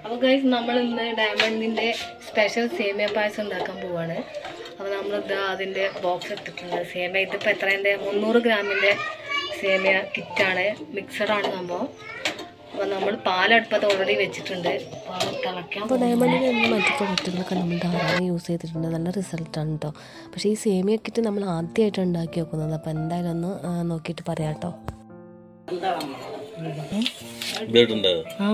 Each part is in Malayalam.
അപ്പോൾ ഗൈസ് നമ്മൾ ഇന്ന് ഡയമണ്ടിൻ്റെ സ്പെഷ്യൽ സേമിയ പായസം ഉണ്ടാക്കാൻ പോവാണ് അപ്പോൾ നമ്മൾ ഇതാ അതിൻ്റെ ബോക്സ് എടുത്തിട്ടുണ്ട് സേമിയ ഇതിപ്പോൾ എത്രേൻ്റെ മുന്നൂറ് ഗ്രാമിൻ്റെ സേമിയ കിറ്റാണ് മിക്സഡാണ് സംഭവം അപ്പോൾ നമ്മൾ പാലടുപ്പത്ത് ഓൾറെഡി വെച്ചിട്ടുണ്ട് പാൽ തിളയ്ക്കാൻ അപ്പോൾ ഡയമണ്ടിൻ്റെ നിന്ന് മറ്റു പ്രൊഡക്റ്റുകളൊക്കെ നമ്മൾ ധാരാളം യൂസ് ചെയ്തിട്ടുണ്ട് നല്ല റിസൾട്ടാണ് കേട്ടോ പക്ഷേ ഈ സേമിയ കിറ്റ് നമ്മൾ ആദ്യമായിട്ട് ഉണ്ടാക്കി നോക്കുന്നത് അപ്പോൾ എന്തായാലും ഒന്ന് ആ, നോക്കിയിട്ട് പറയാം കേട്ടോ ബ്ലഡ് ഉണ്ട് ആ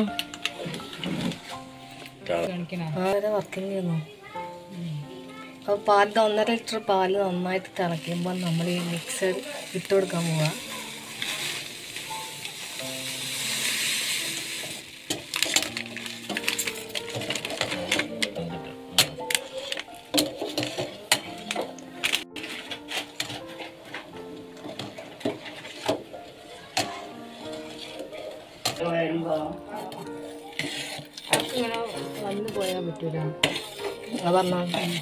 ആ വർക്കിംഗ് ചെയ്യുന്നു അപ്പോൾ പാലിൻ്റെ ഒന്നര ലിറ്റർ പാല് നന്നായിട്ട് തിളയ്ക്കുമ്പോൾ നമ്മൾ ഈ മിക്സർ ഇട്ട് കൊടുക്കാൻ പോവാ ഇങ്ങനെ വന്നു പോയാൽ പറ്റൂല അത് പറഞ്ഞാൽ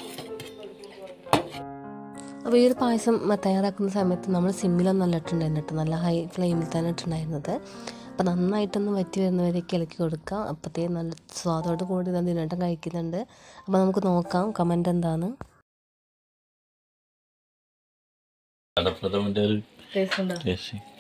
അപ്പോൾ ഈ ഒരു പായസം തയ്യാറാക്കുന്ന സമയത്ത് നമ്മൾ സിമ്മിലൊന്നല്ല ഇട്ടുണ്ടായിരുന്നു കേട്ടോ നല്ല ഹൈ ഫ്ലെയിമിൽ തന്നെ ഇട്ടുണ്ടായിരുന്നത് അപ്പോൾ നന്നായിട്ടൊന്ന് വറ്റി വരുന്നവരേക്ക് ഇളക്കി കൊടുക്കുക അപ്പോഴത്തേ നല്ല സ്വാദോട് കൂടി ഇത് ദിനട്ടം കഴിക്കുന്നുണ്ട് അപ്പോൾ നമുക്ക് നോക്കാം കമൻ്റ് എന്താണ് അടപ്രഥമൻ്റെ ഒരു ടേസ്റ്റ് ഉണ്ടോ ടേസ്റ്റ്